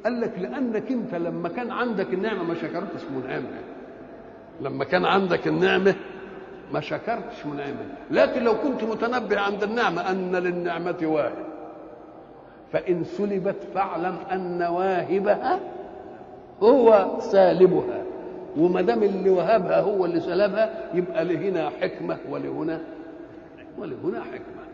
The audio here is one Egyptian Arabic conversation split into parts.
قال لك لانك انت لما كان عندك النعمه ما شكرتش منعمها لما كان عندك النعمه ما شكرتش منعمها لكن لو كنت متنبه عند النعمه ان للنعمه واهب فان سلبت فاعلم ان واهبها هو سالبها وما دام اللي وهبها هو اللي سلبها يبقى لهنا حكمه ولهنا ولهنا حكمه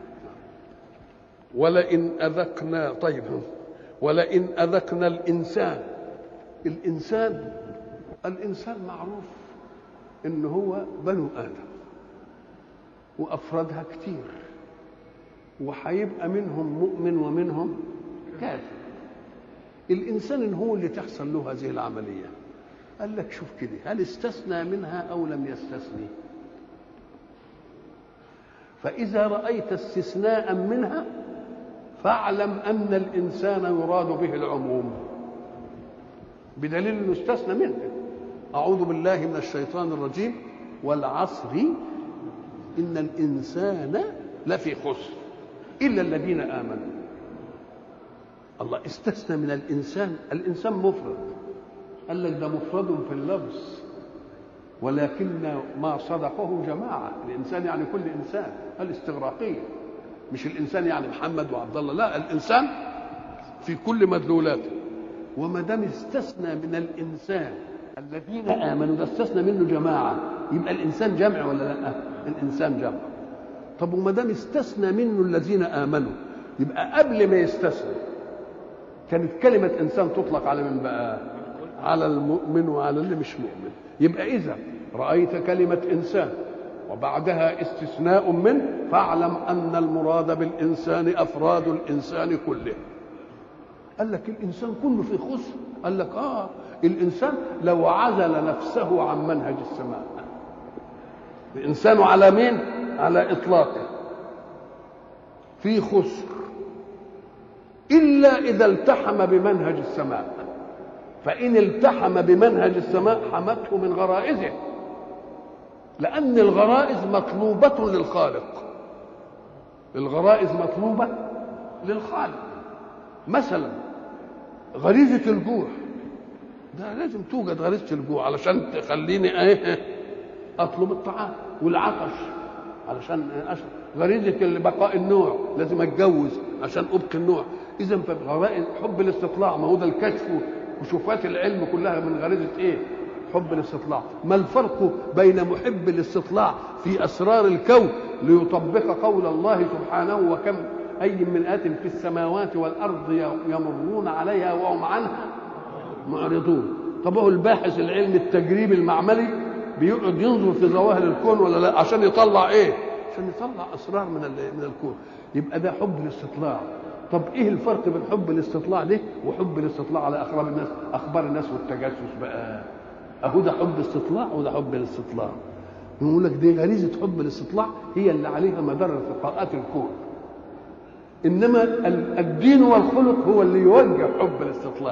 ولئن اذقنا طيب ولئن اذقنا الانسان الانسان الانسان معروف ان هو بنو ادم وافرادها كتير وهيبقى منهم مؤمن ومنهم كافر الانسان إن هو اللي تحصل له هذه العمليه قال لك شوف كده هل استثنى منها او لم يستثني فاذا رايت استثناء منها فاعلم ان الانسان يراد به العموم بدليل انه استثنى منها اعوذ بالله من الشيطان الرجيم والعصر ان الانسان لفي خسر الا الذين امنوا الله استثنى من الانسان الانسان مفرد قال لك ده مفرد في اللفظ ولكن ما صدقه جماعه الانسان يعني كل انسان الاستغراقيه مش الانسان يعني محمد وعبد الله لا الانسان في كل مدلولاته وما دام استثنى من الانسان الذين امنوا ده استثنى منه جماعه يبقى الانسان جمع ولا لا الانسان جمع طب وما دام استثنى منه الذين امنوا يبقى قبل ما يستثنى كانت كلمه انسان تطلق على من بقى على المؤمن وعلى اللي مش مؤمن يبقى اذا رايت كلمه انسان وبعدها استثناء منه فاعلم ان المراد بالانسان افراد الانسان كله قال لك الانسان كله في خسر قال لك اه الانسان لو عزل نفسه عن منهج السماء الانسان على مين على اطلاقه في خسر الا اذا التحم بمنهج السماء فان التحم بمنهج السماء حمته من غرائزه لان الغرائز مطلوبه للخالق الغرائز مطلوبه للخالق مثلا غريزه الجوع ده لازم توجد غريزه الجوع علشان تخليني ايه اطلب الطعام والعطش علشان أشرب غريزه بقاء النوع لازم اتجوز عشان ابقي النوع اذا فغرائز حب الاستطلاع ما هو ده الكشف وشوفات العلم كلها من غريزه ايه حب الاستطلاع ما الفرق بين محب الاستطلاع في اسرار الكون ليطبق قول الله سبحانه وكم اي من ات في السماوات والارض يمرون عليها وهم عنها معرضون طب هو الباحث العلمي التجريبي المعملي بيقعد ينظر في ظواهر الكون ولا لا عشان يطلع ايه عشان يطلع اسرار من من الكون يبقى ده حب الاستطلاع طب ايه الفرق بين حب الاستطلاع ده وحب الاستطلاع على اخبار الناس اخبار الناس والتجسس بقى اهو ده حب استطلاع وده حب الاستطلاع يقول لك دي غريزه حب الاستطلاع هي اللي عليها مدار ارتقاءات الكون انما الدين والخلق هو اللي يوجه حب الاستطلاع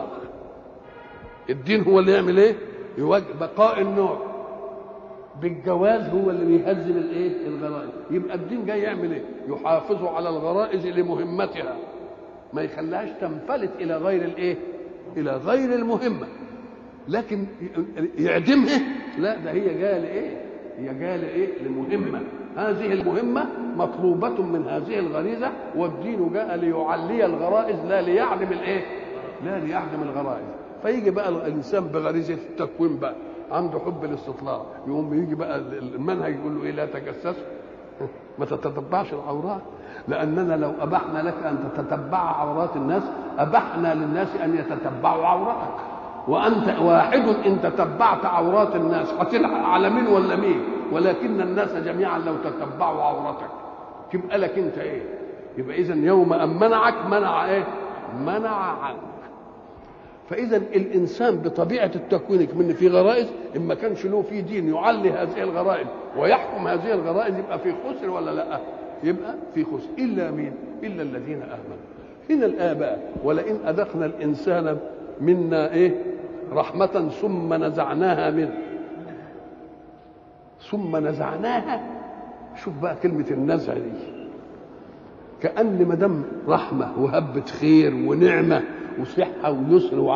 الدين هو اللي يعمل ايه يوجه بقاء النوع بالجواز هو اللي بيهذب الايه الغرائز يبقى الدين جاي يعمل ايه يحافظ على الغرائز لمهمتها ما يخليهاش تنفلت الى غير الايه الى غير المهمه لكن يعدمها لا ده هي جايه لايه هي جايه لايه لمهمه هذه المهمه مطلوبه من هذه الغريزه والدين جاء ليعلي الغرائز لا ليعدم الايه لا ليعدم الغرائز فيجي بقى الانسان بغريزه التكوين بقى عنده حب الاستطلاع يقوم يجي بقى المنهج يقول له ايه لا تجسسوا ما تتتبعش العورات لاننا لو ابحنا لك ان تتبع عورات الناس ابحنا للناس ان يتتبعوا عورتك وانت واحد ان تتبعت عورات الناس هتلحق على مين ولا مين ولكن الناس جميعا لو تتبعوا عورتك تبقى لك انت ايه يبقى اذا يوم ان منعك منع ايه منع عنك فاذا الانسان بطبيعه التكوين من في غرائز ان ما كانش له في دين يعلي هذه الغرائز ويحكم هذه الغرائز يبقى في خسر ولا لا يبقى في خسر الا مين الا الذين امنوا هنا الاباء ولئن اذقنا الانسان منا ايه رحمه ثم نزعناها منه ثم نزعناها شوف بقى كلمه النزع دي كان ما دام رحمه وهبه خير ونعمه وصحه ويسر